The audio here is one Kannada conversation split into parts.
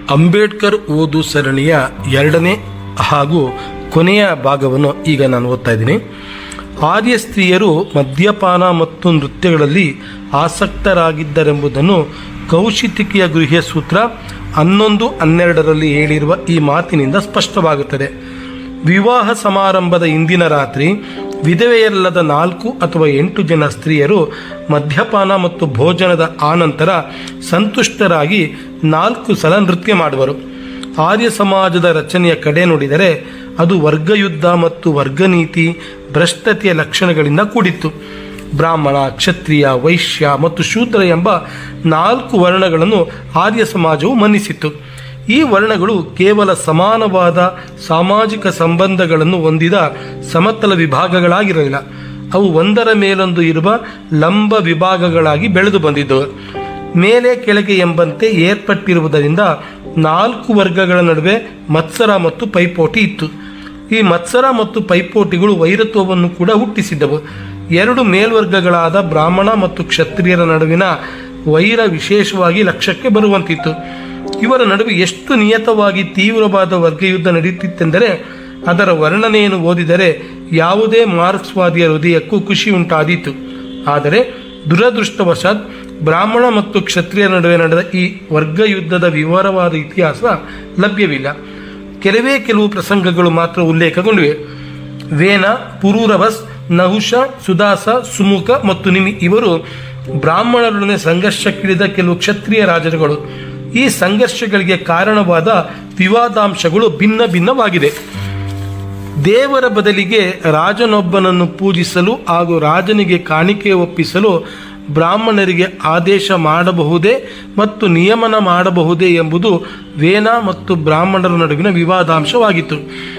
ಅಂಬೇಡ್ಕರ್ ಓದು ಸರಣಿಯ ಎರಡನೇ ಹಾಗೂ ಕೊನೆಯ ಭಾಗವನ್ನು ಈಗ ನಾನು ಓದ್ತಾ ಇದ್ದೀನಿ ಆರ್ಯ ಸ್ತ್ರೀಯರು ಮದ್ಯಪಾನ ಮತ್ತು ನೃತ್ಯಗಳಲ್ಲಿ ಆಸಕ್ತರಾಗಿದ್ದರೆಂಬುದನ್ನು ಕೌಶಿತಿಕೆಯ ಗೃಹ್ಯ ಸೂತ್ರ ಹನ್ನೊಂದು ಹನ್ನೆರಡರಲ್ಲಿ ಹೇಳಿರುವ ಈ ಮಾತಿನಿಂದ ಸ್ಪಷ್ಟವಾಗುತ್ತದೆ ವಿವಾಹ ಸಮಾರಂಭದ ಇಂದಿನ ರಾತ್ರಿ ವಿಧವೆಯಲ್ಲದ ನಾಲ್ಕು ಅಥವಾ ಎಂಟು ಜನ ಸ್ತ್ರೀಯರು ಮದ್ಯಪಾನ ಮತ್ತು ಭೋಜನದ ಆನಂತರ ಸಂತುಷ್ಟರಾಗಿ ನಾಲ್ಕು ಸಲ ನೃತ್ಯ ಮಾಡುವರು ಆರ್ಯ ಸಮಾಜದ ರಚನೆಯ ಕಡೆ ನೋಡಿದರೆ ಅದು ವರ್ಗಯುದ್ಧ ಮತ್ತು ವರ್ಗನೀತಿ ಭ್ರಷ್ಟತೆಯ ಲಕ್ಷಣಗಳಿಂದ ಕೂಡಿತ್ತು ಬ್ರಾಹ್ಮಣ ಕ್ಷತ್ರಿಯ ವೈಶ್ಯ ಮತ್ತು ಶೂದ್ರ ಎಂಬ ನಾಲ್ಕು ವರ್ಣಗಳನ್ನು ಆರ್ಯ ಸಮಾಜವು ಮನ್ನಿಸಿತ್ತು ಈ ವರ್ಣಗಳು ಕೇವಲ ಸಮಾನವಾದ ಸಾಮಾಜಿಕ ಸಂಬಂಧಗಳನ್ನು ಹೊಂದಿದ ಸಮತಲ ವಿಭಾಗಗಳಾಗಿರಲಿಲ್ಲ ಅವು ಒಂದರ ಮೇಲೊಂದು ಇರುವ ಲಂಬ ವಿಭಾಗಗಳಾಗಿ ಬೆಳೆದು ಬಂದಿದ್ದವು ಮೇಲೆ ಕೆಳಗೆ ಎಂಬಂತೆ ಏರ್ಪಟ್ಟಿರುವುದರಿಂದ ನಾಲ್ಕು ವರ್ಗಗಳ ನಡುವೆ ಮತ್ಸರ ಮತ್ತು ಪೈಪೋಟಿ ಇತ್ತು ಈ ಮತ್ಸರ ಮತ್ತು ಪೈಪೋಟಿಗಳು ವೈರತ್ವವನ್ನು ಕೂಡ ಹುಟ್ಟಿಸಿದ್ದವು ಎರಡು ಮೇಲ್ವರ್ಗಗಳಾದ ಬ್ರಾಹ್ಮಣ ಮತ್ತು ಕ್ಷತ್ರಿಯರ ನಡುವಿನ ವೈರ ವಿಶೇಷವಾಗಿ ಲಕ್ಷ್ಯಕ್ಕೆ ಬರುವಂತಿತ್ತು ಇವರ ನಡುವೆ ಎಷ್ಟು ನಿಯತವಾಗಿ ತೀವ್ರವಾದ ವರ್ಗಯುದ್ಧ ನಡೆಯುತ್ತಿತ್ತೆಂದರೆ ಅದರ ವರ್ಣನೆಯನ್ನು ಓದಿದರೆ ಯಾವುದೇ ಮಾರ್ಕ್ಸ್ವಾದಿಯ ಹೃದಯಕ್ಕೂ ಖುಷಿ ಉಂಟಾದೀತು ಆದರೆ ದುರದೃಷ್ಟವಶಾತ್ ಬ್ರಾಹ್ಮಣ ಮತ್ತು ಕ್ಷತ್ರಿಯರ ನಡುವೆ ನಡೆದ ಈ ವರ್ಗಯುದ್ಧದ ವಿವರವಾದ ಇತಿಹಾಸ ಲಭ್ಯವಿಲ್ಲ ಕೆಲವೇ ಕೆಲವು ಪ್ರಸಂಗಗಳು ಮಾತ್ರ ಉಲ್ಲೇಖಗೊಂಡಿವೆ ವೇನ ಪುರೂರವಸ್ ನಹುಷ ಸುದಾಸ ಸುಮುಖ ಮತ್ತು ನಿಮಿ ಇವರು ಬ್ರಾಹ್ಮಣರೊಡನೆ ಸಂಘರ್ಷಕ್ಕಿಳಿದ ಕೆಲವು ಕ್ಷತ್ರಿಯ ರಾಜರುಗಳು ಈ ಸಂಘರ್ಷಗಳಿಗೆ ಕಾರಣವಾದ ವಿವಾದಾಂಶಗಳು ಭಿನ್ನ ಭಿನ್ನವಾಗಿದೆ ದೇವರ ಬದಲಿಗೆ ರಾಜನೊಬ್ಬನನ್ನು ಪೂಜಿಸಲು ಹಾಗೂ ರಾಜನಿಗೆ ಕಾಣಿಕೆ ಒಪ್ಪಿಸಲು ಬ್ರಾಹ್ಮಣರಿಗೆ ಆದೇಶ ಮಾಡಬಹುದೇ ಮತ್ತು ನಿಯಮನ ಮಾಡಬಹುದೇ ಎಂಬುದು ವೇನ ಮತ್ತು ಬ್ರಾಹ್ಮಣರ ನಡುವಿನ ವಿವಾದಾಂಶವಾಗಿತ್ತು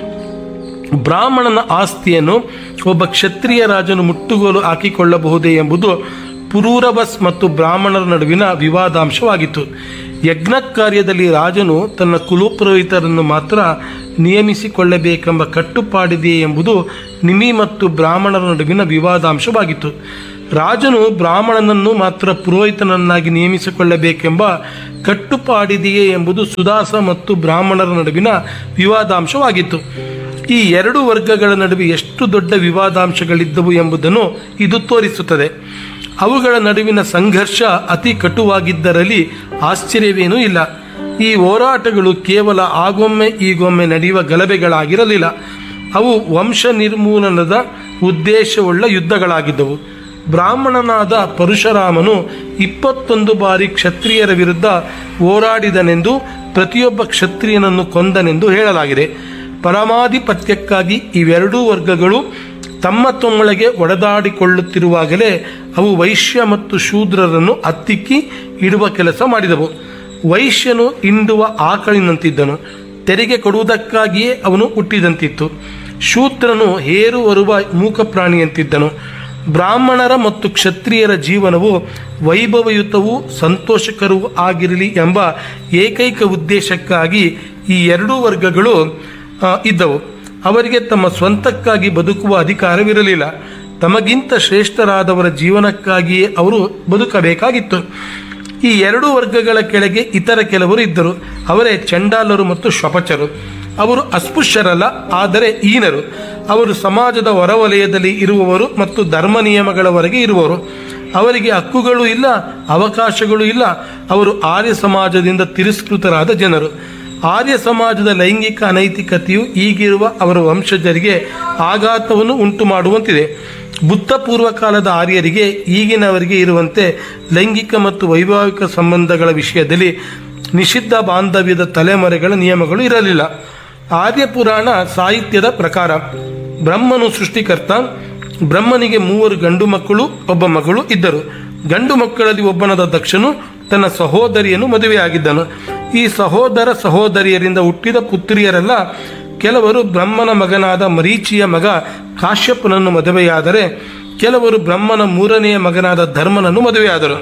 ಬ್ರಾಹ್ಮಣನ ಆಸ್ತಿಯನ್ನು ಒಬ್ಬ ಕ್ಷತ್ರಿಯ ರಾಜನು ಮುಟ್ಟುಗೋಲು ಹಾಕಿಕೊಳ್ಳಬಹುದೇ ಎಂಬುದು ಪುರೂರವಸ್ ಮತ್ತು ಬ್ರಾಹ್ಮಣರ ನಡುವಿನ ವಿವಾದಾಂಶವಾಗಿತ್ತು ಯಜ್ಞ ಕಾರ್ಯದಲ್ಲಿ ರಾಜನು ತನ್ನ ಕುಲಪುರೋಹಿತರನ್ನು ಮಾತ್ರ ನಿಯಮಿಸಿಕೊಳ್ಳಬೇಕೆಂಬ ಕಟ್ಟುಪಾಡಿದೆಯೇ ಎಂಬುದು ನಿಮಿ ಮತ್ತು ಬ್ರಾಹ್ಮಣರ ನಡುವಿನ ವಿವಾದಾಂಶವಾಗಿತ್ತು ರಾಜನು ಬ್ರಾಹ್ಮಣನನ್ನು ಮಾತ್ರ ಪುರೋಹಿತನನ್ನಾಗಿ ನಿಯಮಿಸಿಕೊಳ್ಳಬೇಕೆಂಬ ಕಟ್ಟುಪಾಡಿದೆಯೇ ಎಂಬುದು ಸುದಾಸ ಮತ್ತು ಬ್ರಾಹ್ಮಣರ ನಡುವಿನ ವಿವಾದಾಂಶವಾಗಿತ್ತು ಈ ಎರಡು ವರ್ಗಗಳ ನಡುವೆ ಎಷ್ಟು ದೊಡ್ಡ ವಿವಾದಾಂಶಗಳಿದ್ದವು ಎಂಬುದನ್ನು ಇದು ತೋರಿಸುತ್ತದೆ ಅವುಗಳ ನಡುವಿನ ಸಂಘರ್ಷ ಅತಿ ಕಟುವಾಗಿದ್ದರಲ್ಲಿ ಆಶ್ಚರ್ಯವೇನೂ ಇಲ್ಲ ಈ ಹೋರಾಟಗಳು ಕೇವಲ ಆಗೊಮ್ಮೆ ಈಗೊಮ್ಮೆ ನಡೆಯುವ ಗಲಭೆಗಳಾಗಿರಲಿಲ್ಲ ಅವು ವಂಶ ನಿರ್ಮೂಲನದ ಉದ್ದೇಶವುಳ್ಳ ಯುದ್ಧಗಳಾಗಿದ್ದವು ಬ್ರಾಹ್ಮಣನಾದ ಪರಶುರಾಮನು ಇಪ್ಪತ್ತೊಂದು ಬಾರಿ ಕ್ಷತ್ರಿಯರ ವಿರುದ್ಧ ಹೋರಾಡಿದನೆಂದು ಪ್ರತಿಯೊಬ್ಬ ಕ್ಷತ್ರಿಯನನ್ನು ಕೊಂದನೆಂದು ಹೇಳಲಾಗಿದೆ ಪರಮಾಧಿಪತ್ಯಕ್ಕಾಗಿ ಇವೆರಡೂ ವರ್ಗಗಳು ತಮ್ಮ ತಮ್ಮೊಳಗೆ ಒಡೆದಾಡಿಕೊಳ್ಳುತ್ತಿರುವಾಗಲೇ ಅವು ವೈಶ್ಯ ಮತ್ತು ಶೂದ್ರರನ್ನು ಹತ್ತಿಕ್ಕಿ ಇಡುವ ಕೆಲಸ ಮಾಡಿದವು ವೈಶ್ಯನು ಹಿಂಡುವ ಆಕಳಿನಂತಿದ್ದನು ತೆರಿಗೆ ಕೊಡುವುದಕ್ಕಾಗಿಯೇ ಅವನು ಹುಟ್ಟಿದಂತಿತ್ತು ಶೂದ್ರನು ಹೇರು ಬರುವ ಮೂಕ ಪ್ರಾಣಿಯಂತಿದ್ದನು ಬ್ರಾಹ್ಮಣರ ಮತ್ತು ಕ್ಷತ್ರಿಯರ ಜೀವನವು ವೈಭವಯುತವೂ ಸಂತೋಷಕರವೂ ಆಗಿರಲಿ ಎಂಬ ಏಕೈಕ ಉದ್ದೇಶಕ್ಕಾಗಿ ಈ ಎರಡೂ ವರ್ಗಗಳು ಆ, ಇದ್ದವು ಅವರಿಗೆ ತಮ್ಮ ಸ್ವಂತಕ್ಕಾಗಿ ಬದುಕುವ ಅಧಿಕಾರವಿರಲಿಲ್ಲ ತಮಗಿಂತ ಶ್ರೇಷ್ಠರಾದವರ ಜೀವನಕ್ಕಾಗಿಯೇ ಅವರು ಬದುಕಬೇಕಾಗಿತ್ತು ಈ ಎರಡೂ ವರ್ಗಗಳ ಕೆಳಗೆ ಇತರ ಕೆಲವರು ಇದ್ದರು ಅವರೇ ಚಂಡಾಲರು ಮತ್ತು ಶ್ವಪಚರು ಅವರು ಅಸ್ಪೃಶ್ಯರಲ್ಲ ಆದರೆ ಈನರು ಅವರು ಸಮಾಜದ ಹೊರವಲಯದಲ್ಲಿ ಇರುವವರು ಮತ್ತು ಧರ್ಮ ನಿಯಮಗಳವರೆಗೆ ಇರುವವರು ಅವರಿಗೆ ಹಕ್ಕುಗಳು ಇಲ್ಲ ಅವಕಾಶಗಳು ಇಲ್ಲ ಅವರು ಆರ್ಯ ಸಮಾಜದಿಂದ ತಿರಸ್ಕೃತರಾದ ಜನರು ಆರ್ಯ ಸಮಾಜದ ಲೈಂಗಿಕ ಅನೈತಿಕತೆಯು ಈಗಿರುವ ಅವರ ವಂಶಜರಿಗೆ ಆಘಾತವನ್ನು ಉಂಟು ಮಾಡುವಂತಿದೆ ಬುದ್ಧ ಪೂರ್ವ ಕಾಲದ ಆರ್ಯರಿಗೆ ಈಗಿನವರಿಗೆ ಇರುವಂತೆ ಲೈಂಗಿಕ ಮತ್ತು ವೈವಾಹಿಕ ಸಂಬಂಧಗಳ ವಿಷಯದಲ್ಲಿ ನಿಷಿದ್ಧ ಬಾಂಧವ್ಯದ ತಲೆಮರೆಗಳ ನಿಯಮಗಳು ಇರಲಿಲ್ಲ ಆರ್ಯ ಪುರಾಣ ಸಾಹಿತ್ಯದ ಪ್ರಕಾರ ಬ್ರಹ್ಮನು ಸೃಷ್ಟಿಕರ್ತ ಬ್ರಹ್ಮನಿಗೆ ಮೂವರು ಗಂಡು ಮಕ್ಕಳು ಒಬ್ಬ ಮಗಳು ಇದ್ದರು ಗಂಡು ಮಕ್ಕಳಲ್ಲಿ ಒಬ್ಬನಾದ ದಕ್ಷನು ತನ್ನ ಸಹೋದರಿಯನ್ನು ಮದುವೆಯಾಗಿದ್ದನು ಈ ಸಹೋದರ ಸಹೋದರಿಯರಿಂದ ಹುಟ್ಟಿದ ಪುತ್ರಿಯರೆಲ್ಲ ಕೆಲವರು ಬ್ರಹ್ಮನ ಮಗನಾದ ಮರೀಚಿಯ ಮಗ ಕಾಶ್ಯಪನನ್ನು ಮದುವೆಯಾದರೆ ಕೆಲವರು ಬ್ರಹ್ಮನ ಮೂರನೆಯ ಮಗನಾದ ಧರ್ಮನನ್ನು ಮದುವೆಯಾದರು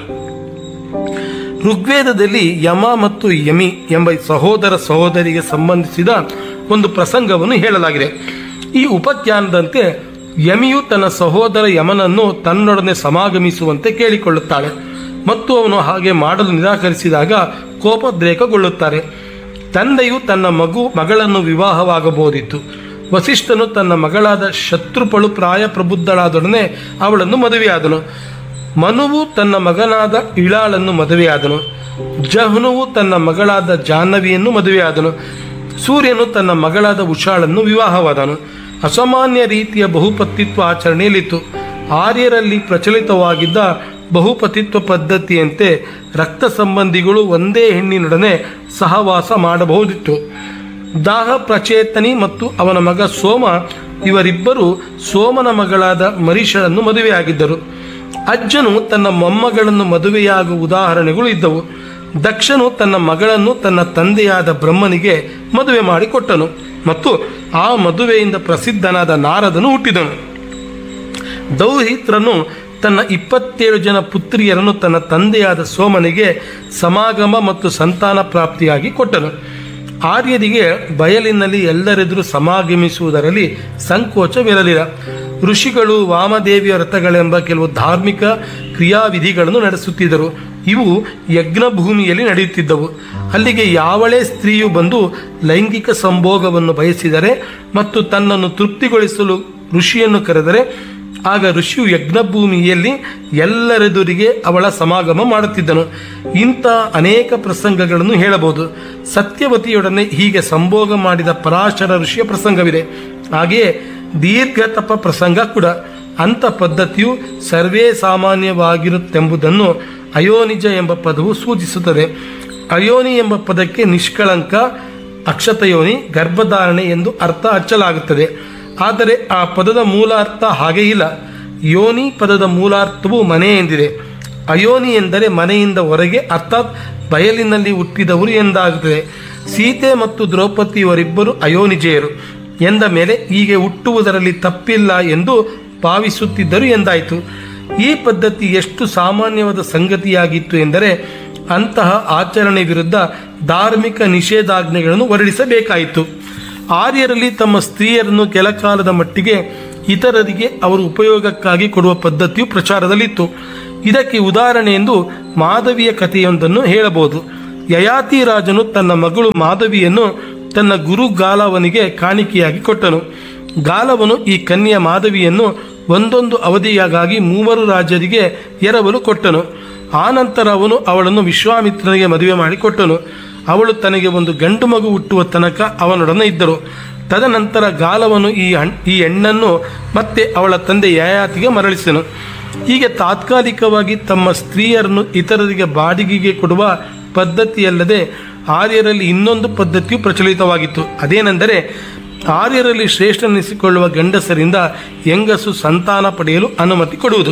ಋಗ್ವೇದದಲ್ಲಿ ಯಮ ಮತ್ತು ಯಮಿ ಎಂಬ ಸಹೋದರ ಸಹೋದರಿಗೆ ಸಂಬಂಧಿಸಿದ ಒಂದು ಪ್ರಸಂಗವನ್ನು ಹೇಳಲಾಗಿದೆ ಈ ಉಪಖ್ಯಾನದಂತೆ ಯಮಿಯು ತನ್ನ ಸಹೋದರ ಯಮನನ್ನು ತನ್ನೊಡನೆ ಸಮಾಗಮಿಸುವಂತೆ ಕೇಳಿಕೊಳ್ಳುತ್ತಾಳೆ ಮತ್ತು ಅವನು ಹಾಗೆ ಮಾಡಲು ನಿರಾಕರಿಸಿದಾಗ ಕೋಪೋದ್ರೇಕಗೊಳ್ಳುತ್ತಾರೆ ತಂದೆಯು ತನ್ನ ಮಗು ಮಗಳನ್ನು ವಿವಾಹವಾಗಬಹುದಿತ್ತು ವಸಿಷ್ಠನು ತನ್ನ ಮಗಳಾದ ಶತ್ರುಪಳು ಪ್ರಾಯ ಪ್ರಬುದ್ಧಳಾದೊಡನೆ ಅವಳನ್ನು ಮದುವೆಯಾದನು ಮನುವು ತನ್ನ ಮಗನಾದ ಇಳಾಳನ್ನು ಮದುವೆಯಾದನು ಜಹ್ನುವು ತನ್ನ ಮಗಳಾದ ಜಾಹ್ನವಿಯನ್ನು ಮದುವೆಯಾದನು ಸೂರ್ಯನು ತನ್ನ ಮಗಳಾದ ಉಷಾಳನ್ನು ವಿವಾಹವಾದನು ಅಸಾಮಾನ್ಯ ರೀತಿಯ ಬಹುಪತಿತ್ವ ಆಚರಣೆಯಲ್ಲಿತ್ತು ಆರ್ಯರಲ್ಲಿ ಪ್ರಚಲಿತವಾಗಿದ್ದ ಬಹುಪತಿತ್ವ ಪದ್ಧತಿಯಂತೆ ರಕ್ತ ಸಂಬಂಧಿಗಳು ಒಂದೇ ಹೆಣ್ಣಿನೊಡನೆ ಸಹವಾಸ ಮಾಡಬಹುದಿತ್ತು ದಾಹ ಪ್ರಚೇತನಿ ಮತ್ತು ಅವನ ಮಗ ಸೋಮ ಇವರಿಬ್ಬರು ಸೋಮನ ಮಗಳಾದ ಮರೀಷಳನ್ನು ಮದುವೆಯಾಗಿದ್ದರು ಅಜ್ಜನು ತನ್ನ ಮೊಮ್ಮಗಳನ್ನು ಮದುವೆಯಾಗುವ ಉದಾಹರಣೆಗಳು ಇದ್ದವು ದಕ್ಷನು ತನ್ನ ಮಗಳನ್ನು ತನ್ನ ತಂದೆಯಾದ ಬ್ರಹ್ಮನಿಗೆ ಮದುವೆ ಮಾಡಿಕೊಟ್ಟನು ಮತ್ತು ಆ ಮದುವೆಯಿಂದ ಪ್ರಸಿದ್ಧನಾದ ನಾರದನು ಹುಟ್ಟಿದನು ದೌಹಿತ್ರನು ತನ್ನ ಇಪ್ಪತ್ತೇಳು ಜನ ಪುತ್ರಿಯರನ್ನು ತನ್ನ ತಂದೆಯಾದ ಸೋಮನಿಗೆ ಸಮಾಗಮ ಮತ್ತು ಸಂತಾನ ಪ್ರಾಪ್ತಿಯಾಗಿ ಕೊಟ್ಟನು ಆರ್ಯರಿಗೆ ಬಯಲಿನಲ್ಲಿ ಎಲ್ಲರೆದುರು ಸಮಾಗಮಿಸುವುದರಲ್ಲಿ ಸಂಕೋಚವಿರಲಿಲ್ಲ ಋಷಿಗಳು ವಾಮದೇವಿಯ ವ್ರತಗಳೆಂಬ ಕೆಲವು ಧಾರ್ಮಿಕ ಕ್ರಿಯಾವಿಧಿಗಳನ್ನು ನಡೆಸುತ್ತಿದ್ದರು ಇವು ಯಜ್ಞ ಭೂಮಿಯಲ್ಲಿ ನಡೆಯುತ್ತಿದ್ದವು ಅಲ್ಲಿಗೆ ಯಾವಳೇ ಸ್ತ್ರೀಯು ಬಂದು ಲೈಂಗಿಕ ಸಂಭೋಗವನ್ನು ಬಯಸಿದರೆ ಮತ್ತು ತನ್ನನ್ನು ತೃಪ್ತಿಗೊಳಿಸಲು ಋಷಿಯನ್ನು ಕರೆದರೆ ಆಗ ಋಷಿಯು ಯಜ್ಞಭೂಮಿಯಲ್ಲಿ ಎಲ್ಲರೆದುರಿಗೆ ಅವಳ ಸಮಾಗಮ ಮಾಡುತ್ತಿದ್ದನು ಇಂಥ ಅನೇಕ ಪ್ರಸಂಗಗಳನ್ನು ಹೇಳಬಹುದು ಸತ್ಯವತಿಯೊಡನೆ ಹೀಗೆ ಸಂಭೋಗ ಮಾಡಿದ ಪರಾಶರ ಋಷಿಯ ಪ್ರಸಂಗವಿದೆ ಹಾಗೆಯೇ ದೀರ್ಘ ತಪ ಪ್ರಸಂಗ ಕೂಡ ಅಂಥ ಪದ್ಧತಿಯು ಸರ್ವೇ ಸಾಮಾನ್ಯವಾಗಿರುತ್ತೆಂಬುದನ್ನು ಅಯೋನಿಜ ಎಂಬ ಪದವು ಸೂಚಿಸುತ್ತದೆ ಅಯೋನಿ ಎಂಬ ಪದಕ್ಕೆ ನಿಷ್ಕಳಂಕ ಅಕ್ಷತಯೋನಿ ಗರ್ಭಧಾರಣೆ ಎಂದು ಅರ್ಥ ಹಚ್ಚಲಾಗುತ್ತದೆ ಆದರೆ ಆ ಪದದ ಮೂಲ ಅರ್ಥ ಹಾಗೆ ಇಲ್ಲ ಯೋನಿ ಪದದ ಮೂಲಾರ್ಥವು ಮನೆ ಎಂದಿದೆ ಅಯೋನಿ ಎಂದರೆ ಮನೆಯಿಂದ ಹೊರಗೆ ಅರ್ಥಾತ್ ಬಯಲಿನಲ್ಲಿ ಹುಟ್ಟಿದವರು ಎಂದಾಗುತ್ತದೆ ಸೀತೆ ಮತ್ತು ದ್ರೌಪದಿ ಇವರಿಬ್ಬರು ಅಯೋನಿಜೆಯರು ಎಂದ ಮೇಲೆ ಹೀಗೆ ಹುಟ್ಟುವುದರಲ್ಲಿ ತಪ್ಪಿಲ್ಲ ಎಂದು ಭಾವಿಸುತ್ತಿದ್ದರು ಎಂದಾಯಿತು ಈ ಪದ್ಧತಿ ಎಷ್ಟು ಸಾಮಾನ್ಯವಾದ ಸಂಗತಿಯಾಗಿತ್ತು ಎಂದರೆ ಅಂತಹ ಆಚರಣೆ ವಿರುದ್ಧ ಧಾರ್ಮಿಕ ನಿಷೇಧಾಜ್ಞೆಗಳನ್ನು ಹೊರಡಿಸಬೇಕಾಯಿತು ಆರ್ಯರಲ್ಲಿ ತಮ್ಮ ಸ್ತ್ರೀಯರನ್ನು ಕೆಲಕಾಲದ ಮಟ್ಟಿಗೆ ಇತರರಿಗೆ ಅವರ ಉಪಯೋಗಕ್ಕಾಗಿ ಕೊಡುವ ಪದ್ಧತಿಯು ಪ್ರಚಾರದಲ್ಲಿತ್ತು ಇದಕ್ಕೆ ಉದಾಹರಣೆ ಎಂದು ಮಾಧವಿಯ ಕಥೆಯೊಂದನ್ನು ಹೇಳಬಹುದು ಯಯಾತಿ ರಾಜನು ತನ್ನ ಮಗಳು ಮಾಧವಿಯನ್ನು ತನ್ನ ಗುರು ಗಾಲವನಿಗೆ ಕಾಣಿಕೆಯಾಗಿ ಕೊಟ್ಟನು ಗಾಲವನು ಈ ಕನ್ಯೆಯ ಮಾಧವಿಯನ್ನು ಒಂದೊಂದು ಅವಧಿಯಾಗಾಗಿ ಮೂವರು ರಾಜರಿಗೆ ಎರವಲು ಕೊಟ್ಟನು ಆನಂತರ ಅವನು ಅವಳನ್ನು ವಿಶ್ವಾಮಿತ್ರನಿಗೆ ಮದುವೆ ಮಾಡಿಕೊಟ್ಟನು ಅವಳು ತನಗೆ ಒಂದು ಗಂಡು ಮಗು ಹುಟ್ಟುವ ತನಕ ಅವನೊಡನೆ ಇದ್ದರು ತದನಂತರ ಗಾಲವನು ಈ ಹಣ್ ಈ ಹೆಣ್ಣನ್ನು ಮತ್ತೆ ಅವಳ ತಂದೆ ಯಯಾತಿಗೆ ಮರಳಿಸನು ಹೀಗೆ ತಾತ್ಕಾಲಿಕವಾಗಿ ತಮ್ಮ ಸ್ತ್ರೀಯರನ್ನು ಇತರರಿಗೆ ಬಾಡಿಗೆಗೆ ಕೊಡುವ ಪದ್ಧತಿಯಲ್ಲದೆ ಆರ್ಯರಲ್ಲಿ ಇನ್ನೊಂದು ಪದ್ಧತಿಯು ಪ್ರಚಲಿತವಾಗಿತ್ತು ಅದೇನೆಂದರೆ ಆರ್ಯರಲ್ಲಿ ಶ್ರೇಷ್ಠನೆನಿಸಿಕೊಳ್ಳುವ ಗಂಡಸರಿಂದ ಹೆಂಗಸು ಸಂತಾನ ಪಡೆಯಲು ಅನುಮತಿ ಕೊಡುವುದು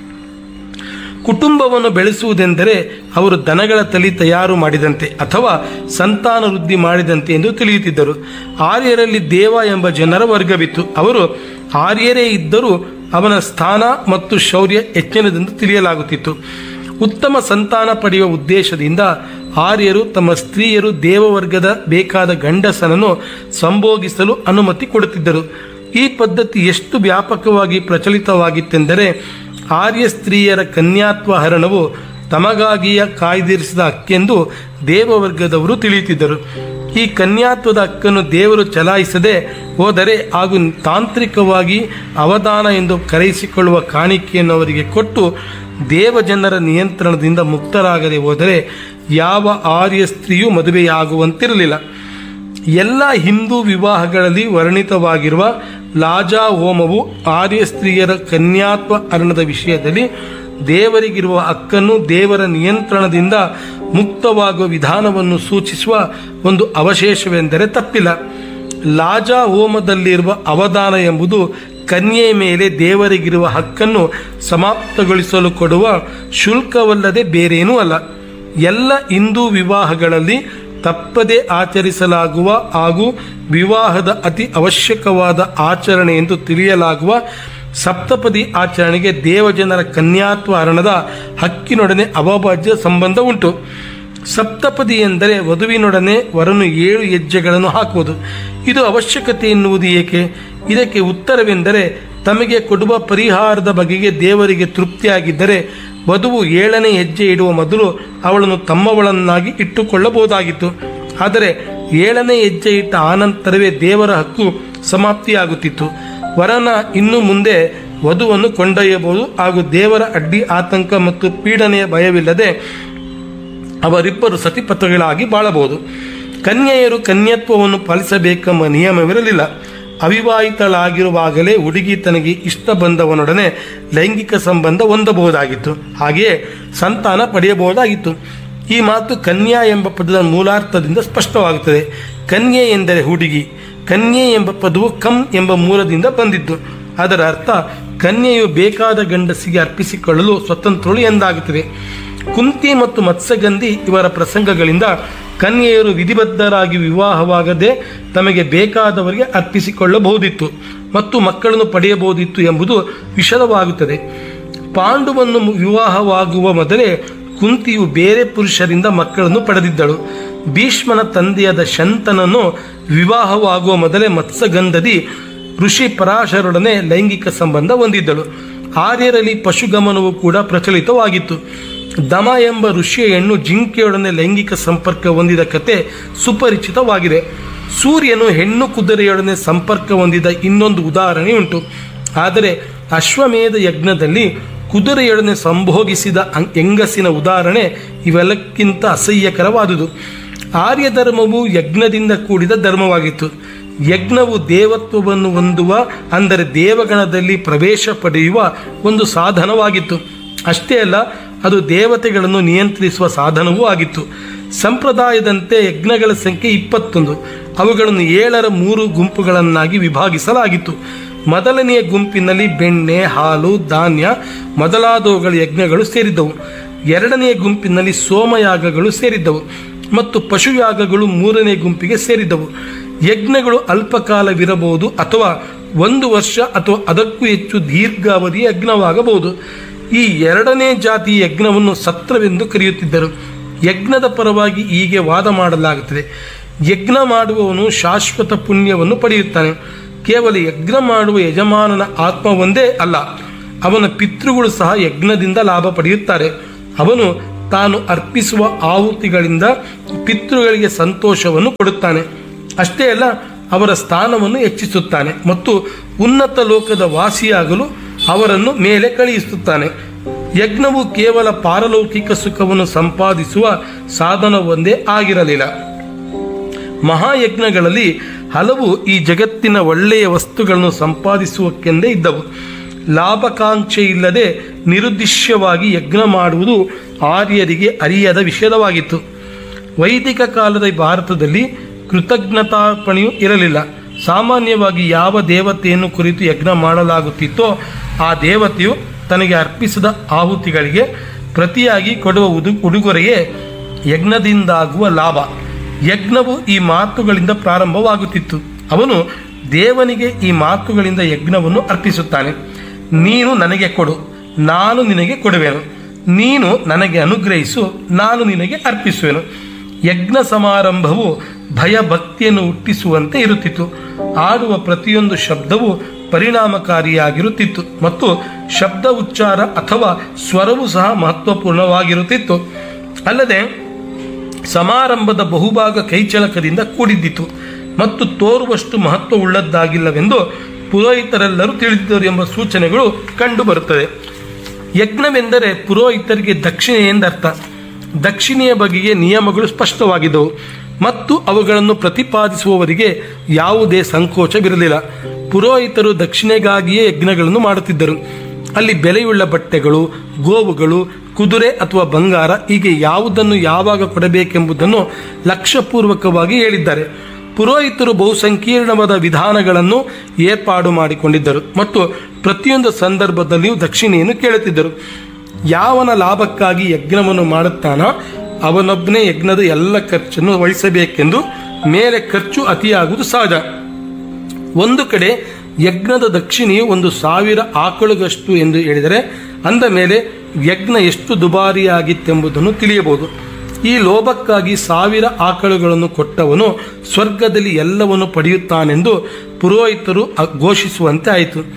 ಕುಟುಂಬವನ್ನು ಬೆಳೆಸುವುದೆಂದರೆ ಅವರು ದನಗಳ ತಳಿ ತಯಾರು ಮಾಡಿದಂತೆ ಅಥವಾ ಸಂತಾನ ವೃದ್ಧಿ ಮಾಡಿದಂತೆ ಎಂದು ತಿಳಿಯುತ್ತಿದ್ದರು ಆರ್ಯರಲ್ಲಿ ದೇವ ಎಂಬ ಜನರ ವರ್ಗವಿತ್ತು ಅವರು ಆರ್ಯರೇ ಇದ್ದರೂ ಅವನ ಸ್ಥಾನ ಮತ್ತು ಶೌರ್ಯ ಹೆಚ್ಚಿನದೆಂದು ತಿಳಿಯಲಾಗುತ್ತಿತ್ತು ಉತ್ತಮ ಸಂತಾನ ಪಡೆಯುವ ಉದ್ದೇಶದಿಂದ ಆರ್ಯರು ತಮ್ಮ ಸ್ತ್ರೀಯರು ದೇವವರ್ಗದ ಬೇಕಾದ ಗಂಡಸನನ್ನು ಸಂಭೋಗಿಸಲು ಅನುಮತಿ ಕೊಡುತ್ತಿದ್ದರು ಈ ಪದ್ಧತಿ ಎಷ್ಟು ವ್ಯಾಪಕವಾಗಿ ಪ್ರಚಲಿತವಾಗಿತ್ತೆಂದರೆ ಆರ್ಯ ಸ್ತ್ರೀಯರ ಕನ್ಯಾತ್ವ ಹರಣವು ತಮಗಾಗಿಯ ಕಾಯ್ದಿರಿಸಿದ ಹಕ್ಕೆಂದು ದೇವವರ್ಗದವರು ತಿಳಿಯುತ್ತಿದ್ದರು ಈ ಕನ್ಯಾತ್ವದ ಹಕ್ಕನ್ನು ದೇವರು ಚಲಾಯಿಸದೆ ಹೋದರೆ ಹಾಗೂ ತಾಂತ್ರಿಕವಾಗಿ ಅವಧಾನ ಎಂದು ಕರೆಯಿಸಿಕೊಳ್ಳುವ ಕಾಣಿಕೆಯನ್ನು ಅವರಿಗೆ ಕೊಟ್ಟು ದೇವಜನರ ನಿಯಂತ್ರಣದಿಂದ ಮುಕ್ತರಾಗದೆ ಹೋದರೆ ಯಾವ ಆರ್ಯ ಸ್ತ್ರೀಯೂ ಮದುವೆಯಾಗುವಂತಿರಲಿಲ್ಲ ಎಲ್ಲ ಹಿಂದೂ ವಿವಾಹಗಳಲ್ಲಿ ವರ್ಣಿತವಾಗಿರುವ ಲಾಜಾ ಹೋಮವು ಆರ್ಯ ಸ್ತ್ರೀಯರ ಕನ್ಯಾತ್ವ ಹರಣದ ವಿಷಯದಲ್ಲಿ ದೇವರಿಗಿರುವ ಹಕ್ಕನ್ನು ದೇವರ ನಿಯಂತ್ರಣದಿಂದ ಮುಕ್ತವಾಗುವ ವಿಧಾನವನ್ನು ಸೂಚಿಸುವ ಒಂದು ಅವಶೇಷವೆಂದರೆ ತಪ್ಪಿಲ್ಲ ಲಾಜಾ ಹೋಮದಲ್ಲಿರುವ ಅವಧಾನ ಎಂಬುದು ಕನ್ಯೆಯ ಮೇಲೆ ದೇವರಿಗಿರುವ ಹಕ್ಕನ್ನು ಸಮಾಪ್ತಗೊಳಿಸಲು ಕೊಡುವ ಶುಲ್ಕವಲ್ಲದೆ ಬೇರೇನೂ ಅಲ್ಲ ಎಲ್ಲ ಹಿಂದೂ ವಿವಾಹಗಳಲ್ಲಿ ತಪ್ಪದೆ ಆಚರಿಸಲಾಗುವ ಹಾಗೂ ವಿವಾಹದ ಅತಿ ಅವಶ್ಯಕವಾದ ಆಚರಣೆ ಎಂದು ತಿಳಿಯಲಾಗುವ ಸಪ್ತಪದಿ ಆಚರಣೆಗೆ ದೇವಜನರ ಕನ್ಯಾತ್ವ ಹರಣದ ಹಕ್ಕಿನೊಡನೆ ಅವಿಭಾಜ್ಯ ಸಂಬಂಧ ಉಂಟು ಸಪ್ತಪದಿ ಎಂದರೆ ವಧುವಿನೊಡನೆ ವರನು ಏಳು ಹೆಜ್ಜೆಗಳನ್ನು ಹಾಕುವುದು ಇದು ಅವಶ್ಯಕತೆ ಎನ್ನುವುದು ಏಕೆ ಇದಕ್ಕೆ ಉತ್ತರವೆಂದರೆ ತಮಗೆ ಕೊಡುವ ಪರಿಹಾರದ ಬಗೆಗೆ ದೇವರಿಗೆ ತೃಪ್ತಿಯಾಗಿದ್ದರೆ ವಧುವು ಏಳನೇ ಹೆಜ್ಜೆ ಇಡುವ ಮೊದಲು ಅವಳನ್ನು ತಮ್ಮವಳನ್ನಾಗಿ ಇಟ್ಟುಕೊಳ್ಳಬಹುದಾಗಿತ್ತು ಆದರೆ ಏಳನೇ ಹೆಜ್ಜೆ ಇಟ್ಟ ಆನಂತರವೇ ದೇವರ ಹಕ್ಕು ಸಮಾಪ್ತಿಯಾಗುತ್ತಿತ್ತು ವರನ ಇನ್ನು ಮುಂದೆ ವಧುವನ್ನು ಕೊಂಡೊಯ್ಯಬಹುದು ಹಾಗೂ ದೇವರ ಅಡ್ಡಿ ಆತಂಕ ಮತ್ತು ಪೀಡನೆಯ ಭಯವಿಲ್ಲದೆ ಅವರಿಬ್ಬರು ಸತಿಪಥಗಳಾಗಿ ಬಾಳಬಹುದು ಕನ್ಯೆಯರು ಕನ್ಯತ್ವವನ್ನು ಪಾಲಿಸಬೇಕೆಂಬ ನಿಯಮವಿರಲಿಲ್ಲ ಅವಿವಾಹಿತಳಾಗಿರುವಾಗಲೇ ಹುಡುಗಿ ತನಗೆ ಇಷ್ಟ ಬಂದವನೊಡನೆ ಲೈಂಗಿಕ ಸಂಬಂಧ ಹೊಂದಬಹುದಾಗಿತ್ತು ಹಾಗೆಯೇ ಸಂತಾನ ಪಡೆಯಬಹುದಾಗಿತ್ತು ಈ ಮಾತು ಕನ್ಯಾ ಎಂಬ ಪದದ ಮೂಲಾರ್ಥದಿಂದ ಸ್ಪಷ್ಟವಾಗುತ್ತದೆ ಕನ್ಯೆ ಎಂದರೆ ಹುಡುಗಿ ಕನ್ಯೆ ಎಂಬ ಪದವು ಕಂ ಎಂಬ ಮೂಲದಿಂದ ಬಂದಿದ್ದು ಅದರ ಅರ್ಥ ಕನ್ಯೆಯು ಬೇಕಾದ ಗಂಡಸಿಗೆ ಅರ್ಪಿಸಿಕೊಳ್ಳಲು ಸ್ವತಂತ್ರಳು ಎಂದಾಗುತ್ತದೆ ಕುಂತಿ ಮತ್ತು ಮತ್ಸ್ಯಗಂಧಿ ಇವರ ಪ್ರಸಂಗಗಳಿಂದ ಕನ್ಯೆಯರು ವಿಧಿಬದ್ಧರಾಗಿ ವಿವಾಹವಾಗದೆ ತಮಗೆ ಬೇಕಾದವರಿಗೆ ಅರ್ಪಿಸಿಕೊಳ್ಳಬಹುದಿತ್ತು ಮತ್ತು ಮಕ್ಕಳನ್ನು ಪಡೆಯಬಹುದಿತ್ತು ಎಂಬುದು ವಿಷದವಾಗುತ್ತದೆ ಪಾಂಡುವನ್ನು ವಿವಾಹವಾಗುವ ಮೊದಲೇ ಕುಂತಿಯು ಬೇರೆ ಪುರುಷರಿಂದ ಮಕ್ಕಳನ್ನು ಪಡೆದಿದ್ದಳು ಭೀಷ್ಮನ ತಂದೆಯಾದ ಶಂತನನ್ನು ವಿವಾಹವಾಗುವ ಮೊದಲೇ ಮತ್ಸ್ಯಗಂಧದಿ ಋಷಿ ಪರಾಶರೊಡನೆ ಲೈಂಗಿಕ ಸಂಬಂಧ ಹೊಂದಿದ್ದಳು ಆರ್ಯರಲ್ಲಿ ಪಶುಗಮನವು ಕೂಡ ಪ್ರಚಲಿತವಾಗಿತ್ತು ದಮ ಎಂಬ ಋಷಿಯ ಹೆಣ್ಣು ಜಿಂಕೆಯೊಡನೆ ಲೈಂಗಿಕ ಸಂಪರ್ಕ ಹೊಂದಿದ ಕತೆ ಸುಪರಿಚಿತವಾಗಿದೆ ಸೂರ್ಯನು ಹೆಣ್ಣು ಕುದುರೆಯೊಡನೆ ಸಂಪರ್ಕ ಹೊಂದಿದ ಇನ್ನೊಂದು ಉದಾಹರಣೆ ಉಂಟು ಆದರೆ ಅಶ್ವಮೇಧ ಯಜ್ಞದಲ್ಲಿ ಕುದುರೆಯೊಡನೆ ಸಂಭೋಗಿಸಿದ ಅಂ- ಹೆಂಗಸಿನ ಉದಾಹರಣೆ ಇವೆಲ್ಲಕ್ಕಿಂತ ಅಸಹ್ಯಕರವಾದುದು ಆರ್ಯ ಧರ್ಮವು ಯಜ್ಞದಿಂದ ಕೂಡಿದ ಧರ್ಮವಾಗಿತ್ತು ಯಜ್ಞವು ದೇವತ್ವವನ್ನು ಹೊಂದುವ ಅಂದರೆ ದೇವಗಣದಲ್ಲಿ ಪ್ರವೇಶ ಪಡೆಯುವ ಒಂದು ಸಾಧನವಾಗಿತ್ತು ಅಷ್ಟೇ ಅಲ್ಲ ಅದು ದೇವತೆಗಳನ್ನು ನಿಯಂತ್ರಿಸುವ ಸಾಧನವೂ ಆಗಿತ್ತು ಸಂಪ್ರದಾಯದಂತೆ ಯಜ್ಞಗಳ ಸಂಖ್ಯೆ ಇಪ್ಪತ್ತೊಂದು ಅವುಗಳನ್ನು ಏಳರ ಮೂರು ಗುಂಪುಗಳನ್ನಾಗಿ ವಿಭಾಗಿಸಲಾಗಿತ್ತು ಮೊದಲನೆಯ ಗುಂಪಿನಲ್ಲಿ ಬೆಣ್ಣೆ ಹಾಲು ಧಾನ್ಯ ಮೊದಲಾದವುಗಳ ಯಜ್ಞಗಳು ಸೇರಿದ್ದವು ಎರಡನೆಯ ಗುಂಪಿನಲ್ಲಿ ಸೋಮಯಾಗಗಳು ಸೇರಿದ್ದವು ಮತ್ತು ಪಶುಯಾಗಗಳು ಮೂರನೇ ಗುಂಪಿಗೆ ಸೇರಿದ್ದವು ಯಜ್ಞಗಳು ಅಲ್ಪಕಾಲವಿರಬಹುದು ಅಥವಾ ಒಂದು ವರ್ಷ ಅಥವಾ ಅದಕ್ಕೂ ಹೆಚ್ಚು ದೀರ್ಘಾವಧಿಯ ಯಜ್ಞವಾಗಬಹುದು ಈ ಎರಡನೇ ಜಾತಿ ಯಜ್ಞವನ್ನು ಸತ್ರವೆಂದು ಕರೆಯುತ್ತಿದ್ದರು ಯಜ್ಞದ ಪರವಾಗಿ ಹೀಗೆ ವಾದ ಮಾಡಲಾಗುತ್ತದೆ ಯಜ್ಞ ಮಾಡುವವನು ಶಾಶ್ವತ ಪುಣ್ಯವನ್ನು ಪಡೆಯುತ್ತಾನೆ ಕೇವಲ ಯಜ್ಞ ಮಾಡುವ ಯಜಮಾನನ ಆತ್ಮ ಒಂದೇ ಅಲ್ಲ ಅವನ ಪಿತೃಗಳು ಸಹ ಯಜ್ಞದಿಂದ ಲಾಭ ಪಡೆಯುತ್ತಾರೆ ಅವನು ತಾನು ಅರ್ಪಿಸುವ ಆಹುತಿಗಳಿಂದ ಪಿತೃಗಳಿಗೆ ಸಂತೋಷವನ್ನು ಕೊಡುತ್ತಾನೆ ಅಷ್ಟೇ ಅಲ್ಲ ಅವರ ಸ್ಥಾನವನ್ನು ಹೆಚ್ಚಿಸುತ್ತಾನೆ ಮತ್ತು ಉನ್ನತ ಲೋಕದ ವಾಸಿಯಾಗಲು ಅವರನ್ನು ಮೇಲೆ ಕಳುಹಿಸುತ್ತಾನೆ ಯಜ್ಞವು ಕೇವಲ ಪಾರಲೌಕಿಕ ಸುಖವನ್ನು ಸಂಪಾದಿಸುವ ಸಾಧನವೊಂದೇ ಆಗಿರಲಿಲ್ಲ ಮಹಾಯಜ್ಞಗಳಲ್ಲಿ ಹಲವು ಈ ಜಗತ್ತಿನ ಒಳ್ಳೆಯ ವಸ್ತುಗಳನ್ನು ಸಂಪಾದಿಸುವಕ್ಕೆಂದೇ ಇದ್ದವು ಲಾಭಕಾಂಕ್ಷೆ ಇಲ್ಲದೆ ನಿರುದ್ದೇಶ್ಯವಾಗಿ ಯಜ್ಞ ಮಾಡುವುದು ಆರ್ಯರಿಗೆ ಅರಿಯದ ವಿಷಯವಾಗಿತ್ತು ವೈದಿಕ ಕಾಲದ ಭಾರತದಲ್ಲಿ ಕೃತಜ್ಞತಾರ್ಪಣೆಯೂ ಇರಲಿಲ್ಲ ಸಾಮಾನ್ಯವಾಗಿ ಯಾವ ದೇವತೆಯನ್ನು ಕುರಿತು ಯಜ್ಞ ಮಾಡಲಾಗುತ್ತಿತ್ತೋ ಆ ದೇವತೆಯು ತನಗೆ ಅರ್ಪಿಸಿದ ಆಹುತಿಗಳಿಗೆ ಪ್ರತಿಯಾಗಿ ಕೊಡುವ ಉದು ಉಡುಗೊರೆಯೇ ಯಜ್ಞದಿಂದಾಗುವ ಲಾಭ ಯಜ್ಞವು ಈ ಮಾತುಗಳಿಂದ ಪ್ರಾರಂಭವಾಗುತ್ತಿತ್ತು ಅವನು ದೇವನಿಗೆ ಈ ಮಾತುಗಳಿಂದ ಯಜ್ಞವನ್ನು ಅರ್ಪಿಸುತ್ತಾನೆ ನೀನು ನನಗೆ ಕೊಡು ನಾನು ನಿನಗೆ ಕೊಡುವೆನು ನೀನು ನನಗೆ ಅನುಗ್ರಹಿಸು ನಾನು ನಿನಗೆ ಅರ್ಪಿಸುವೆನು ಯಜ್ಞ ಸಮಾರಂಭವು ಭಯ ಭಕ್ತಿಯನ್ನು ಹುಟ್ಟಿಸುವಂತೆ ಇರುತ್ತಿತ್ತು ಆಡುವ ಪ್ರತಿಯೊಂದು ಶಬ್ದವು ಪರಿಣಾಮಕಾರಿಯಾಗಿರುತ್ತಿತ್ತು ಮತ್ತು ಶಬ್ದ ಉಚ್ಚಾರ ಅಥವಾ ಸ್ವರವು ಸಹ ಮಹತ್ವಪೂರ್ಣವಾಗಿರುತ್ತಿತ್ತು ಅಲ್ಲದೆ ಸಮಾರಂಭದ ಬಹುಭಾಗ ಕೈಚಳಕದಿಂದ ಕೂಡಿದ್ದಿತು ಮತ್ತು ತೋರುವಷ್ಟು ಮಹತ್ವವುಳ್ಳದ್ದಾಗಿಲ್ಲವೆಂದು ಪುರೋಹಿತರೆಲ್ಲರೂ ತಿಳಿದಿದ್ದರು ಎಂಬ ಸೂಚನೆಗಳು ಕಂಡುಬರುತ್ತದೆ ಯಜ್ಞವೆಂದರೆ ಪುರೋಹಿತರಿಗೆ ದಕ್ಷಿಣೆ ಎಂದರ್ಥ ದಕ್ಷಿಣೆಯ ಬಗೆಗೆ ನಿಯಮಗಳು ಸ್ಪಷ್ಟವಾಗಿದ್ದವು ಮತ್ತು ಅವುಗಳನ್ನು ಪ್ರತಿಪಾದಿಸುವವರಿಗೆ ಯಾವುದೇ ಸಂಕೋಚವಿರಲಿಲ್ಲ ಪುರೋಹಿತರು ದಕ್ಷಿಣೆಗಾಗಿಯೇ ಯಜ್ಞಗಳನ್ನು ಮಾಡುತ್ತಿದ್ದರು ಅಲ್ಲಿ ಬೆಲೆಯುಳ್ಳ ಬಟ್ಟೆಗಳು ಗೋವುಗಳು ಕುದುರೆ ಅಥವಾ ಬಂಗಾರ ಹೀಗೆ ಯಾವುದನ್ನು ಯಾವಾಗ ಕೊಡಬೇಕೆಂಬುದನ್ನು ಲಕ್ಷ್ಯಪೂರ್ವಕವಾಗಿ ಹೇಳಿದ್ದಾರೆ ಪುರೋಹಿತರು ಬಹುಸಂಕೀರ್ಣವಾದ ವಿಧಾನಗಳನ್ನು ಏರ್ಪಾಡು ಮಾಡಿಕೊಂಡಿದ್ದರು ಮತ್ತು ಪ್ರತಿಯೊಂದು ಸಂದರ್ಭದಲ್ಲಿಯೂ ದಕ್ಷಿಣೆಯನ್ನು ಕೇಳುತ್ತಿದ್ದರು ಯಾವನ ಲಾಭಕ್ಕಾಗಿ ಯಜ್ಞವನ್ನು ಮಾಡುತ್ತಾನೋ ಅವನೊಬ್ಬನೇ ಯಜ್ಞದ ಎಲ್ಲ ಖರ್ಚನ್ನು ವಹಿಸಬೇಕೆಂದು ಮೇಲೆ ಖರ್ಚು ಅತಿಯಾಗುವುದು ಸಹಜ ಒಂದು ಕಡೆ ಯಜ್ಞದ ದಕ್ಷಿಣೆಯು ಒಂದು ಸಾವಿರ ಆಕಳುಗಷ್ಟು ಎಂದು ಹೇಳಿದರೆ ಅಂದ ಮೇಲೆ ಯಜ್ಞ ಎಷ್ಟು ದುಬಾರಿಯಾಗಿತ್ತೆಂಬುದನ್ನು ತಿಳಿಯಬಹುದು ಈ ಲೋಭಕ್ಕಾಗಿ ಸಾವಿರ ಆಕಳುಗಳನ್ನು ಕೊಟ್ಟವನು ಸ್ವರ್ಗದಲ್ಲಿ ಎಲ್ಲವನ್ನು ಪಡೆಯುತ್ತಾನೆಂದು ಪುರೋಹಿತರು ಅ- ಘೋಷಿಸುವಂತೆ ಆಯಿತು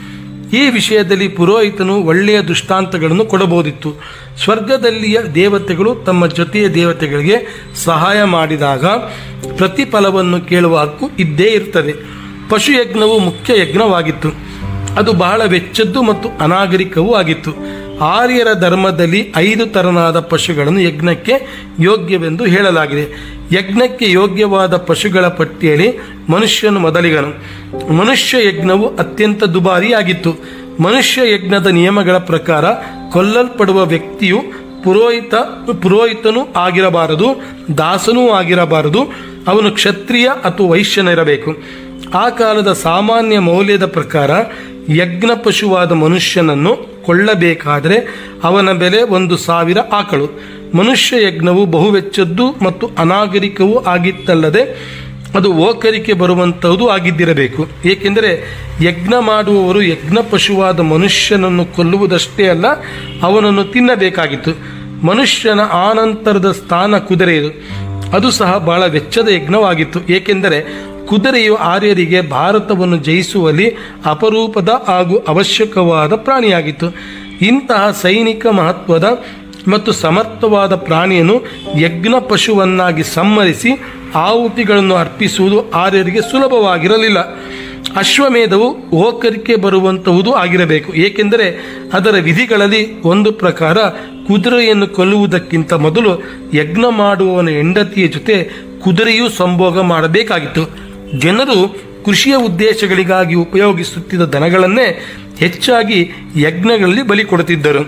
ಈ ವಿಷಯದಲ್ಲಿ ಪುರೋಹಿತನು ಒಳ್ಳೆಯ ದೃಷ್ಟಾಂತಗಳನ್ನು ಕೊಡಬಹುದಿತ್ತು ಸ್ವರ್ಗದಲ್ಲಿಯ ದೇವತೆಗಳು ತಮ್ಮ ಜೊತೆಯ ದೇವತೆಗಳಿಗೆ ಸಹಾಯ ಮಾಡಿದಾಗ ಪ್ರತಿಫಲವನ್ನು ಕೇಳುವ ಹಕ್ಕು ಇದ್ದೇ ಇರುತ್ತದೆ ಪಶುಯಜ್ಞವು ಮುಖ್ಯ ಯಜ್ಞವಾಗಿತ್ತು ಅದು ಬಹಳ ವೆಚ್ಚದ್ದು ಮತ್ತು ಅನಾಗರಿಕವೂ ಆಗಿತ್ತು ಆರ್ಯರ ಧರ್ಮದಲ್ಲಿ ಐದು ತರನಾದ ಪಶುಗಳನ್ನು ಯಜ್ಞಕ್ಕೆ ಯೋಗ್ಯವೆಂದು ಹೇಳಲಾಗಿದೆ ಯಜ್ಞಕ್ಕೆ ಯೋಗ್ಯವಾದ ಪಶುಗಳ ಪಟ್ಟಿಯಲ್ಲಿ ಮನುಷ್ಯನು ಮೊದಲಿಗನು ಮನುಷ್ಯ ಯಜ್ಞವು ಅತ್ಯಂತ ದುಬಾರಿಯಾಗಿತ್ತು ಮನುಷ್ಯ ಯಜ್ಞದ ನಿಯಮಗಳ ಪ್ರಕಾರ ಕೊಲ್ಲಲ್ಪಡುವ ವ್ಯಕ್ತಿಯು ಪುರೋಹಿತ ಪುರೋಹಿತನೂ ಆಗಿರಬಾರದು ದಾಸನೂ ಆಗಿರಬಾರದು ಅವನು ಕ್ಷತ್ರಿಯ ಅಥವಾ ವೈಶ್ಯನಿರಬೇಕು ಆ ಕಾಲದ ಸಾಮಾನ್ಯ ಮೌಲ್ಯದ ಪ್ರಕಾರ ಯಜ್ಞ ಪಶುವಾದ ಮನುಷ್ಯನನ್ನು ಕೊಳ್ಳಬೇಕಾದರೆ ಅವನ ಬೆಲೆ ಒಂದು ಸಾವಿರ ಆಕಳು ಮನುಷ್ಯ ಯಜ್ಞವು ಬಹುವೆಚ್ಚದ್ದು ಮತ್ತು ಅನಾಗರಿಕವೂ ಆಗಿತ್ತಲ್ಲದೆ ಅದು ಓಕರಿಕೆ ಬರುವಂತಹದ್ದು ಆಗಿದ್ದಿರಬೇಕು ಏಕೆಂದರೆ ಯಜ್ಞ ಮಾಡುವವರು ಯಜ್ಞ ಪಶುವಾದ ಮನುಷ್ಯನನ್ನು ಕೊಲ್ಲುವುದಷ್ಟೇ ಅಲ್ಲ ಅವನನ್ನು ತಿನ್ನಬೇಕಾಗಿತ್ತು ಮನುಷ್ಯನ ಆನಂತರದ ಸ್ಥಾನ ಕುದುರೆಯದು ಅದು ಸಹ ಬಹಳ ವೆಚ್ಚದ ಯಜ್ಞವಾಗಿತ್ತು ಏಕೆಂದರೆ ಕುದುರೆಯು ಆರ್ಯರಿಗೆ ಭಾರತವನ್ನು ಜಯಿಸುವಲ್ಲಿ ಅಪರೂಪದ ಹಾಗೂ ಅವಶ್ಯಕವಾದ ಪ್ರಾಣಿಯಾಗಿತ್ತು ಇಂತಹ ಸೈನಿಕ ಮಹತ್ವದ ಮತ್ತು ಸಮರ್ಥವಾದ ಪ್ರಾಣಿಯನ್ನು ಯಜ್ಞ ಪಶುವನ್ನಾಗಿ ಸಮ್ಮರಿಸಿ ಆಹುತಿಗಳನ್ನು ಅರ್ಪಿಸುವುದು ಆರ್ಯರಿಗೆ ಸುಲಭವಾಗಿರಲಿಲ್ಲ ಅಶ್ವಮೇಧವು ಓಕರಿಕೆ ಬರುವಂತಹುದು ಆಗಿರಬೇಕು ಏಕೆಂದರೆ ಅದರ ವಿಧಿಗಳಲ್ಲಿ ಒಂದು ಪ್ರಕಾರ ಕುದುರೆಯನ್ನು ಕೊಲ್ಲುವುದಕ್ಕಿಂತ ಮೊದಲು ಯಜ್ಞ ಮಾಡುವವನ ಹೆಂಡತಿಯ ಜೊತೆ ಕುದುರೆಯೂ ಸಂಭೋಗ ಮಾಡಬೇಕಾಗಿತ್ತು ಜನರು ಕೃಷಿಯ ಉದ್ದೇಶಗಳಿಗಾಗಿ ಉಪಯೋಗಿಸುತ್ತಿದ್ದ ದನಗಳನ್ನೇ ಹೆಚ್ಚಾಗಿ ಯಜ್ಞಗಳಲ್ಲಿ ಬಲಿ ಕೊಡುತ್ತಿದ್ದರು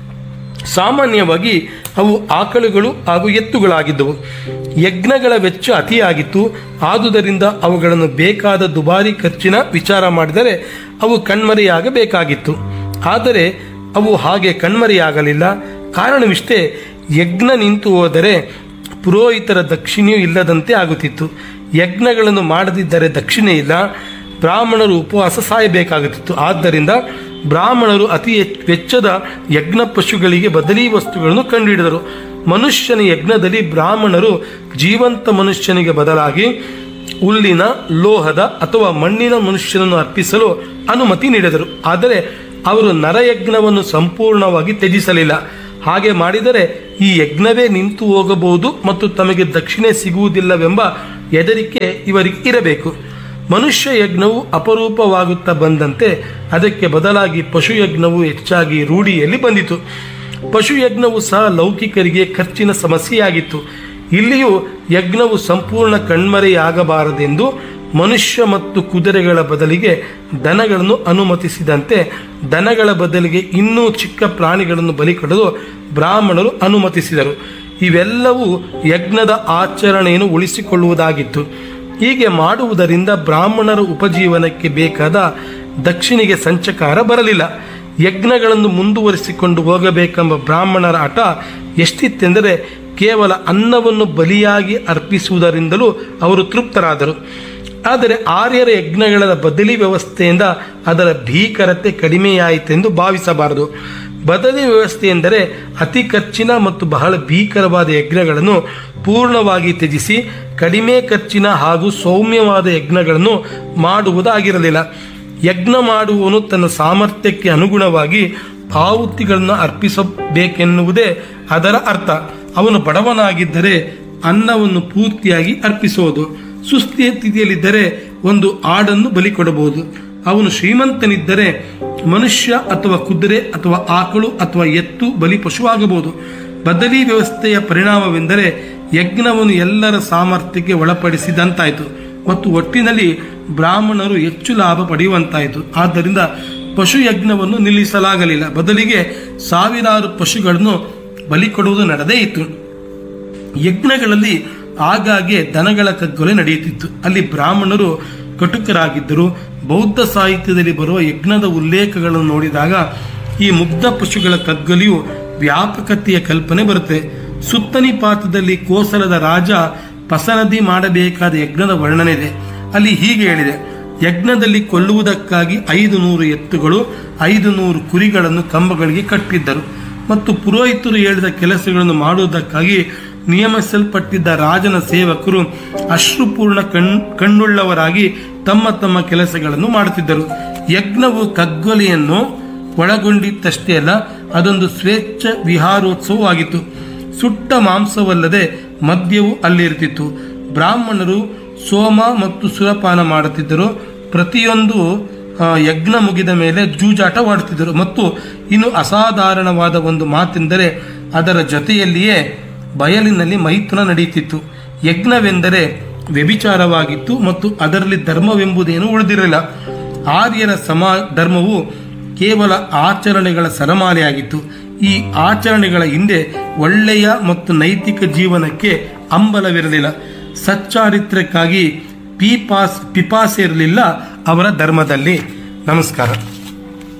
ಸಾಮಾನ್ಯವಾಗಿ ಅವು ಆಕಳುಗಳು ಹಾಗೂ ಎತ್ತುಗಳಾಗಿದ್ದವು ಯಜ್ಞಗಳ ವೆಚ್ಚ ಅತಿಯಾಗಿತ್ತು ಆದುದರಿಂದ ಅವುಗಳನ್ನು ಬೇಕಾದ ದುಬಾರಿ ಖರ್ಚಿನ ವಿಚಾರ ಮಾಡಿದರೆ ಅವು ಕಣ್ಮರೆಯಾಗಬೇಕಾಗಿತ್ತು ಆದರೆ ಅವು ಹಾಗೆ ಕಣ್ಮರೆಯಾಗಲಿಲ್ಲ ಕಾರಣವಿಷ್ಟೇ ಯಜ್ಞ ನಿಂತು ಹೋದರೆ ಪುರೋಹಿತರ ದಕ್ಷಿಣೆಯೂ ಇಲ್ಲದಂತೆ ಆಗುತ್ತಿತ್ತು ಯಜ್ಞಗಳನ್ನು ಮಾಡದಿದ್ದರೆ ದಕ್ಷಿಣೆ ಇಲ್ಲ ಬ್ರಾಹ್ಮಣರು ಉಪವಾಸ ಸಾಯಬೇಕಾಗುತ್ತಿತ್ತು ಆದ್ದರಿಂದ ಬ್ರಾಹ್ಮಣರು ಅತಿ ಹೆಚ್ಚ್- ವೆಚ್ಚದ ಯಜ್ಞ ಪಶುಗಳಿಗೆ ಬದಲಿ ವಸ್ತುಗಳನ್ನು ಕಂಡುಹಿಡಿದರು ಮನುಷ್ಯನ ಯಜ್ಞದಲ್ಲಿ ಬ್ರಾಹ್ಮಣರು ಜೀವಂತ ಮನುಷ್ಯನಿಗೆ ಬದಲಾಗಿ ಹುಲ್ಲಿನ ಲೋಹದ ಅಥವಾ ಮಣ್ಣಿನ ಮನುಷ್ಯನನ್ನು ಅರ್ಪಿಸಲು ಅನುಮತಿ ನೀಡಿದರು ಆದರೆ ಅವರು ನರಯಜ್ಞವನ್ನು ಸಂಪೂರ್ಣವಾಗಿ ತ್ಯಜಿಸಲಿಲ್ಲ ಹಾಗೆ ಮಾಡಿದರೆ ಈ ಯಜ್ಞವೇ ನಿಂತು ಹೋಗಬಹುದು ಮತ್ತು ತಮಗೆ ದಕ್ಷಿಣೆ ಸಿಗುವುದಿಲ್ಲವೆಂಬ ಹೆದರಿಕೆ ಇವರಿಗೆ ಇರಬೇಕು ಮನುಷ್ಯ ಯಜ್ಞವು ಅಪರೂಪವಾಗುತ್ತಾ ಬಂದಂತೆ ಅದಕ್ಕೆ ಬದಲಾಗಿ ಪಶು ಯಜ್ಞವು ಹೆಚ್ಚಾಗಿ ರೂಢಿಯಲ್ಲಿ ಬಂದಿತು ಪಶು ಯಜ್ಞವು ಸಹ ಲೌಕಿಕರಿಗೆ ಖರ್ಚಿನ ಸಮಸ್ಯೆಯಾಗಿತ್ತು ಇಲ್ಲಿಯೂ ಯಜ್ಞವು ಸಂಪೂರ್ಣ ಕಣ್ಮರೆಯಾಗಬಾರದೆಂದು ಮನುಷ್ಯ ಮತ್ತು ಕುದುರೆಗಳ ಬದಲಿಗೆ ದನಗಳನ್ನು ಅನುಮತಿಸಿದಂತೆ ದನಗಳ ಬದಲಿಗೆ ಇನ್ನೂ ಚಿಕ್ಕ ಪ್ರಾಣಿಗಳನ್ನು ಬಲಿ ಕೊಡಲು ಬ್ರಾಹ್ಮಣರು ಅನುಮತಿಸಿದರು ಇವೆಲ್ಲವೂ ಯಜ್ಞದ ಆಚರಣೆಯನ್ನು ಉಳಿಸಿಕೊಳ್ಳುವುದಾಗಿತ್ತು ಹೀಗೆ ಮಾಡುವುದರಿಂದ ಬ್ರಾಹ್ಮಣರ ಉಪಜೀವನಕ್ಕೆ ಬೇಕಾದ ದಕ್ಷಿಣಿಗೆ ಸಂಚಕಾರ ಬರಲಿಲ್ಲ ಯಜ್ಞಗಳನ್ನು ಮುಂದುವರಿಸಿಕೊಂಡು ಹೋಗಬೇಕೆಂಬ ಬ್ರಾಹ್ಮಣರ ಹಠ ಎಷ್ಟಿತ್ತೆಂದರೆ ಕೇವಲ ಅನ್ನವನ್ನು ಬಲಿಯಾಗಿ ಅರ್ಪಿಸುವುದರಿಂದಲೂ ಅವರು ತೃಪ್ತರಾದರು ಆದರೆ ಆರ್ಯರ ಯಜ್ಞಗಳ ಬದಲಿ ವ್ಯವಸ್ಥೆಯಿಂದ ಅದರ ಭೀಕರತೆ ಕಡಿಮೆಯಾಯಿತೆಂದು ಭಾವಿಸಬಾರದು ಬದಲಿ ವ್ಯವಸ್ಥೆ ಎಂದರೆ ಅತಿ ಖರ್ಚಿನ ಮತ್ತು ಬಹಳ ಭೀಕರವಾದ ಯಜ್ಞಗಳನ್ನು ಪೂರ್ಣವಾಗಿ ತ್ಯಜಿಸಿ ಕಡಿಮೆ ಖರ್ಚಿನ ಹಾಗೂ ಸೌಮ್ಯವಾದ ಯಜ್ಞಗಳನ್ನು ಮಾಡುವುದಾಗಿರಲಿಲ್ಲ ಯಜ್ಞ ಮಾಡುವವನು ತನ್ನ ಸಾಮರ್ಥ್ಯಕ್ಕೆ ಅನುಗುಣವಾಗಿ ಆಹುತಿಗಳನ್ನು ಅರ್ಪಿಸಬೇಕೆನ್ನುವುದೇ ಅದರ ಅರ್ಥ ಅವನು ಬಡವನಾಗಿದ್ದರೆ ಅನ್ನವನ್ನು ಪೂರ್ತಿಯಾಗಿ ಅರ್ಪಿಸುವುದು ಸುಸ್ಥಿಯ ಸ್ಥಿತಿಯಲ್ಲಿದ್ದರೆ ಒಂದು ಆಡನ್ನು ಬಲಿ ಕೊಡಬಹುದು ಅವನು ಶ್ರೀಮಂತನಿದ್ದರೆ ಮನುಷ್ಯ ಅಥವಾ ಕುದುರೆ ಅಥವಾ ಆಕಳು ಅಥವಾ ಎತ್ತು ಬಲಿ ಪಶುವಾಗಬಹುದು ಬದಲಿ ವ್ಯವಸ್ಥೆಯ ಪರಿಣಾಮವೆಂದರೆ ಯಜ್ಞವನ್ನು ಎಲ್ಲರ ಸಾಮರ್ಥ್ಯಕ್ಕೆ ಒಳಪಡಿಸಿದಂತಾಯಿತು ಮತ್ತು ಒಟ್ಟಿನಲ್ಲಿ ಬ್ರಾಹ್ಮಣರು ಹೆಚ್ಚು ಲಾಭ ಪಡೆಯುವಂತಾಯಿತು ಆದ್ದರಿಂದ ಪಶು ಯಜ್ಞವನ್ನು ನಿಲ್ಲಿಸಲಾಗಲಿಲ್ಲ ಬದಲಿಗೆ ಸಾವಿರಾರು ಪಶುಗಳನ್ನು ಬಲಿ ಕೊಡುವುದು ನಡೆದೇ ಇತ್ತು ಯಜ್ಞಗಳಲ್ಲಿ ಆಗಾಗ್ಗೆ ದನಗಳ ಕಗ್ಗೊಲೆ ನಡೆಯುತ್ತಿತ್ತು ಅಲ್ಲಿ ಬ್ರಾಹ್ಮಣರು ಕಟುಕರಾಗಿದ್ದರು ಬೌದ್ಧ ಸಾಹಿತ್ಯದಲ್ಲಿ ಬರುವ ಯಜ್ಞದ ಉಲ್ಲೇಖಗಳನ್ನು ನೋಡಿದಾಗ ಈ ಮುಗ್ಧ ಪಶುಗಳ ಕಗ್ಗೊಲೆಯು ವ್ಯಾಪಕತೆಯ ಕಲ್ಪನೆ ಬರುತ್ತೆ ಸುತ್ತನಿ ಪಾತ್ರದಲ್ಲಿ ಕೋಸಲದ ರಾಜ ಪಸನದಿ ಮಾಡಬೇಕಾದ ಯಜ್ಞದ ವರ್ಣನೆ ಇದೆ ಅಲ್ಲಿ ಹೀಗೆ ಹೇಳಿದೆ ಯಜ್ಞದಲ್ಲಿ ಕೊಲ್ಲುವುದಕ್ಕಾಗಿ ಐದು ನೂರು ಎತ್ತುಗಳು ಐದು ನೂರು ಕುರಿಗಳನ್ನು ಕಂಬಗಳಿಗೆ ಕಟ್ಟಿದ್ದರು ಮತ್ತು ಪುರೋಹಿತರು ಹೇಳಿದ ಕೆಲಸಗಳನ್ನು ಮಾಡುವುದಕ್ಕಾಗಿ ನಿಯಮಿಸಲ್ಪಟ್ಟಿದ್ದ ರಾಜನ ಸೇವಕರು ಅಶ್ರುಪೂರ್ಣ ಕಣ್ ಕಣ್ಣುಳ್ಳವರಾಗಿ ತಮ್ಮ ತಮ್ಮ ಕೆಲಸಗಳನ್ನು ಮಾಡುತ್ತಿದ್ದರು ಯಜ್ಞವು ಕಗ್ಗೊಲೆಯನ್ನು ಒಳಗೊಂಡಿತ್ತಷ್ಟೇ ಅಲ್ಲ ಅದೊಂದು ಸ್ವೇಚ್ಛ ವಿಹಾರೋತ್ಸವವಾಗಿತ್ತು ಸುಟ್ಟ ಮಾಂಸವಲ್ಲದೆ ಮದ್ಯವು ಅಲ್ಲಿರ್ತಿತ್ತು ಬ್ರಾಹ್ಮಣರು ಸೋಮ ಮತ್ತು ಸುರಪಾನ ಮಾಡುತ್ತಿದ್ದರು ಪ್ರತಿಯೊಂದು ಆ, ಯಜ್ಞ ಮುಗಿದ ಮೇಲೆ ಜೂಜಾಟವಾಡುತ್ತಿದ್ದರು ಮತ್ತು ಇನ್ನು ಅಸಾಧಾರಣವಾದ ಒಂದು ಮಾತೆಂದರೆ ಅದರ ಜೊತೆಯಲ್ಲಿಯೇ ಬಯಲಿನಲ್ಲಿ ಮೈಥುನ ನಡೆಯುತ್ತಿತ್ತು ಯಜ್ಞವೆಂದರೆ ವ್ಯಭಿಚಾರವಾಗಿತ್ತು ಮತ್ತು ಅದರಲ್ಲಿ ಧರ್ಮವೆಂಬುದೇನು ಉಳಿದಿರಲಿಲ್ಲ ಆರ್ಯರ ಸಮಾ ಧರ್ಮವು ಕೇವಲ ಆಚರಣೆಗಳ ಸರಮಾಲೆಯಾಗಿತ್ತು ಈ ಆಚರಣೆಗಳ ಹಿಂದೆ ಒಳ್ಳೆಯ ಮತ್ತು ನೈತಿಕ ಜೀವನಕ್ಕೆ ಅಂಬಲವಿರಲಿಲ್ಲ ಸಚ್ಚಾರಿತ್ರಕ್ಕಾಗಿ ಪಿಪಾಸ್ ಪಿಪಾಸೆ ಇರಲಿಲ್ಲ ಅವರ ಧರ್ಮದಲ್ಲಿ ನಮಸ್ಕಾರ